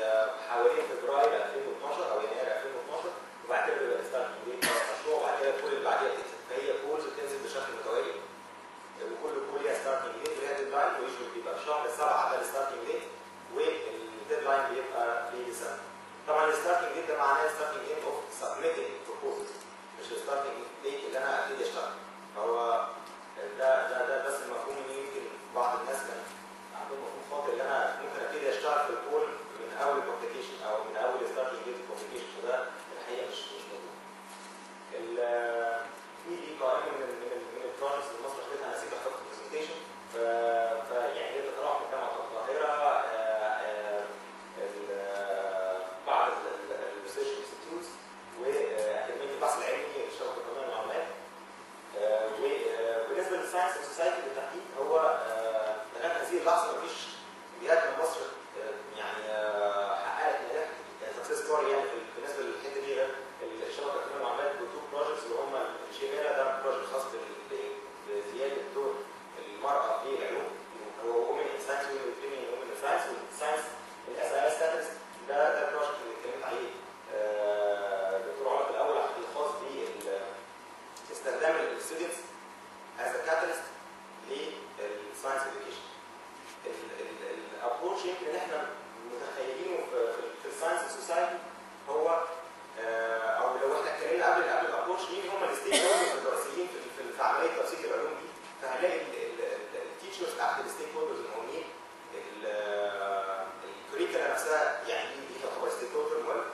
آه، حوالين فبراير 2012 او يناير 2012 وبعد كده بيبقى ستارتنج ديت بتاع المشروع وبعد كده الكل اللي بعديها بتنزل فهي بولز بتنزل بشكل متوالي وكل كل ليها ستارتنج ديت وليها ديدلاين ويجوال بيبقى في شهر سبعه ده الستارتنج ديت والديدلاين بيبقى في ديسمبر طبعا الستارتنج ديت ده معناه ستارتنج ديت اوف سبميتنج بروبوزل مش الستارتنج ديت اللي انا ابتدي اشتغل فهو ده ده ده بس المفهوم ان يمكن بعض الناس كان عندهم مفهوم خاطئ ان انا ممكن ابتدي اشتغل في الكول من اول الكومبليكيشن او من اول ستارتنج ديت الكومبليكيشن وده الحقيقه مش مش موجود. ال- في دي قائمه من ال- من ال- من البروجكتس اللي مصر خدتها انا نسيت احطها في البرزنتيشن فيعني هي بتتراوح من جامعه القاهره آه، آه، ال- آه، بعض الريسيرش انستيتيوتس واكاديميه البحث العلمي شبكه قانون المعلومات آه، وبالنسبه للساينس سوسايتي بالتحديد هو آه، لغايه هذه اللحظه مفيش جهات من مصر آه، يعني آه، حققت نجاح سكسس ستوري يعني في- بالنسبه للحته دي غير الشبكه قانون المعلومات بتو بروجكتس اللي هم الشيميرا ده بروجكت خاص بال- ب- بزياده دور المراه في العلوم هو وومن ان ساينس وومن وومن ان ساينس والساينس الاس اي اس ستاتس ده ده البروجكت اللي اتكلمت عليه آه، دكتور عمر في الاول الخاص باستخدام الستودنتس as a catalyst للساينس education. الابروتش يمكن اللي احنا متخيلينه في, في, في الساينس سوسايتي هو آه، او لو احنا اتكلمنا قبل قبل الابروتش مين هم الستيك هولدرز الرئيسيين في, في, في عمليه تبسيط العلوم دي فهنلاقي التيتشرز تحت الستيك هولدرز المهمين الكوريكولا نفسها يعني دي دي تعتبر ستيك هولدر مهم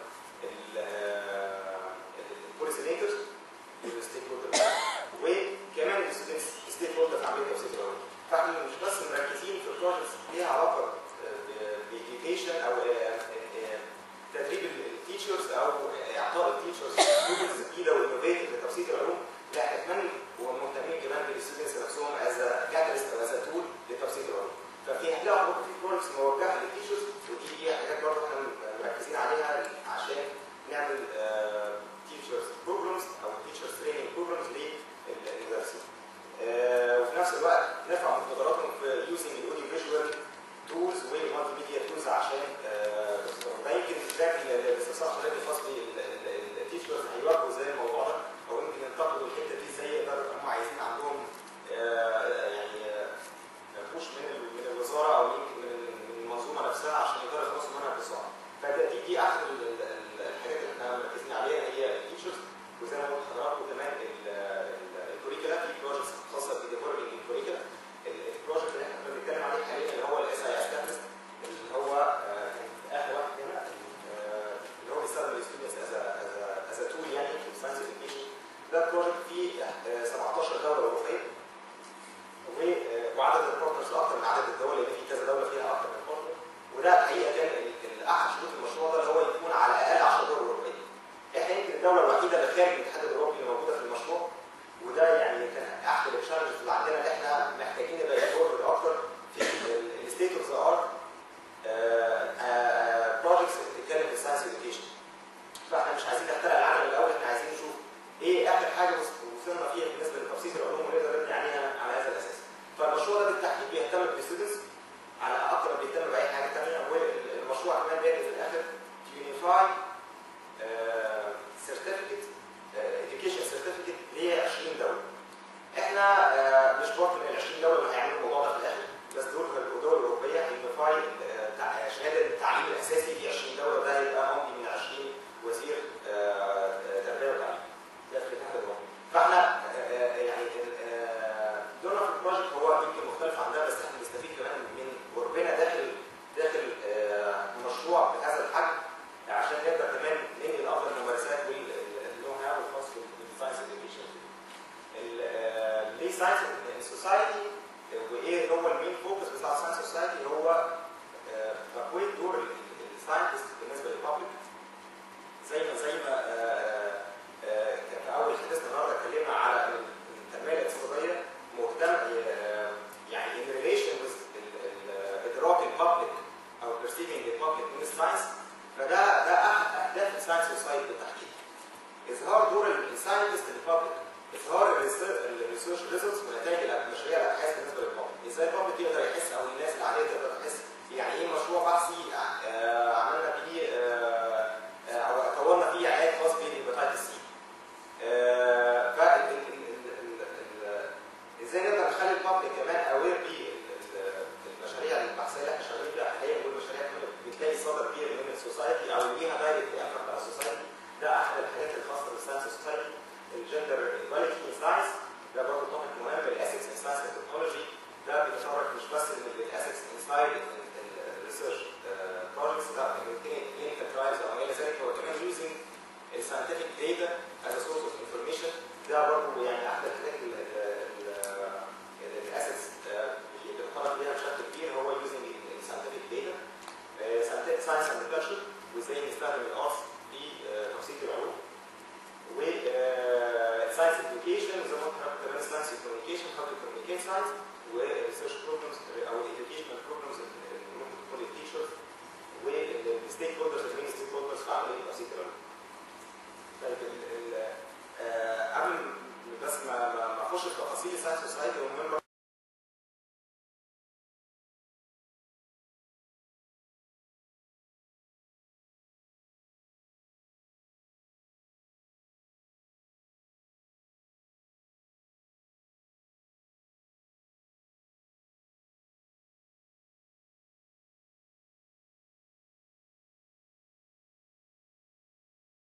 البوليسي ميكرز الستيك هولدر وكمان الستودنتس ستيك هولدر في عمليه تبسيط العلوم فاحنا مش بس مركزين في بروجكتس ليها علاقه بإديوكيشن او آه، آه، تدريب التيتشرز او اعطاء التيتشرز تولز جديده وانوفيتيف لتبسيط العلوم لا احنا كمان ومهتمين كمان بالستودنتس نفسهم از كاتاليست او از تول لتبسيط العلوم ففي هتلاقوا برضه في بروجكتس موجهه للتيتشرز ودي دي حاجات برضه احنا مركزين عليها عشان نعمل تيتشرز بروجرامز او تيتشرز تريننج بروجرامز للمدرسين آه، وفي نفس الوقت نرفع من قدراتهم في يوزنج الاوديو فيجوال تولز والمالتي ميديا تولز عشان آه، ده يمكن التراك اللي الاستفسار حضرتك الخاص بالتيشرز هيواجهوا ازاي الموضوع ده او يمكن ينتقدوا الحته دي ازاي يقدروا هم عايزين عندهم آه، يعني بوش من ال- من الوزاره او يمكن من من المنظومه نفسها عشان يقدروا يخلصوا منها بسرعه فدي دي احد ال- ال- ال- الحاجات اللي احنا مركزين عليها هي التيشرز وزي ما قلت لحضراتكم كمان ال- ال- الكوريكولا في بروجكتس خاصه بديفلوبينج الكوريكولا البروجكت اللي احنا كنا بنتكلم عليه حاليا اللي هو الاس اي اس اللي هو آه، كان اخر واحد هنا آه، اللي هو بيستخدم الستودنتس از از تول يعني في الساينس اديوكيشن ده بروجكت فيه آه، 17 دوله اوروبيه و- آه، وعدد البارتنرز اكتر من عدد الدول اللي في كذا دوله فيها اكتر من بارتنر وده الحقيقه كان ال- ال- احد شروط المشروع ده اللي هو يكون على الاقل 10 دول اوروبيه. احنا يمكن الدوله الوحيده اللي خارج الاتحاد الاوروبي اللي موجوده في المشروع وده يعني كان احد التشالنجز اللي عندنا اللي احنا محتاجين نبقى انفورد اكتر في الستيت اوف ذا ارت بروجكتس اللي بتتكلم في الساينس اديوكيشن. فاحنا مش عايزين نخترع العالم الاول احنا عايزين نشوف ايه اخر حاجه وص- وصلنا فيها بالنسبه لتبسيط العلوم ونقدر نبني عليها على هذا الاساس. فالمشروع ده بالتحديد بيهتم بالستودنتس على اكتر ما بيهتم باي حاجه ثانيه والمشروع كمان بيهدف في الاخر يونيفاي سيرتيفيكت اديوكيشن سيرتيفيكت ل 20 دوله. احنا آه، مش بارت من ال 20 دوله اللي هيعملوا الموضوع ده في الاخر بس دول الدول الاوروبيه هيونيفاي شهاده التعليم الاساسي في 20 دوله وده هيبقى ممكن من 20 وزير آه، آه، تربيه وتعليم. ده في الاتحاد الاوروبي. فاحنا آه، آه، يعني آه، دورنا في البروجكت هو يمكن مختلف عن ده بس احنا بنستفيد كمان من قربنا داخل داخل آه، مشروع بهذا الحجم عشان نقدر كمان ننقل افضل الممارسات والنو هاو الخاص بالساينس اديوكيشن. ليه ساينس ان سوسايتي وايه هو المين فوكس بتاع الساينس سوسايتي هو آه، تقويه دور الساينتست بالنسبه للبابليك زي ما زي ما آه، آه، كان في اول حديثنا النهارده اتكلمنا على التنميه الاقتصاديه مهتم آه، يعني in relation with ال- ال- ادراك البابليك او perceiving the public من الساينس فده ده احد اهداف الساينس سوسايتي بالتحديد اظهار دور الساينتست للبابليك اظهار الريسيرش ريزلتس ونتائج المشاريع الابحاث بالنسبه للبابليك ازاي البابليك يقدر يحس او الناس العاديه تقدر تحس يعني ايه مشروع بحثي آه، عملنا بيه صدى كبير من السوسايتي او ليها دايركت افكت على السوسايتي ده احد الحاجات الخاصه بالساينس سوسايتي الجندر ايكواليتي ان ساينس ده برضه توبيك مهم الاسكس ان ساينس تكنولوجي ده بيتطرق مش بس ان الاسكس انسايد الريسيرش بروجكتس لا كلينيكال ترايلز او ما الى ذلك هو كمان يوزنج الساينتفك داتا از سورس اوف انفورميشن ده برضه يعني احد الحاجات الاسكس بيتطرق ليها بشكل كبير هو يوزنج الساينتفك داتا ساينس اند كلتشر وازاي نستخدم الارت في تبسيط العلوم و ساينس اديوكيشن زي ما قلت كمان ساينس كوميونيكيشن هاو تو كوميونيكيت ساينس وريسيرش بروجرامز او الاديوكيشنال بروجرامز اللي ممكن تكون للتيشرز والستيك هولدرز المين ستيك هولدرز في عمليه تبسيط العلوم. طيب ال- ال- آه، قبل بس ما ما ما اخش في تفاصيل الساينس سوسايتي هو مهم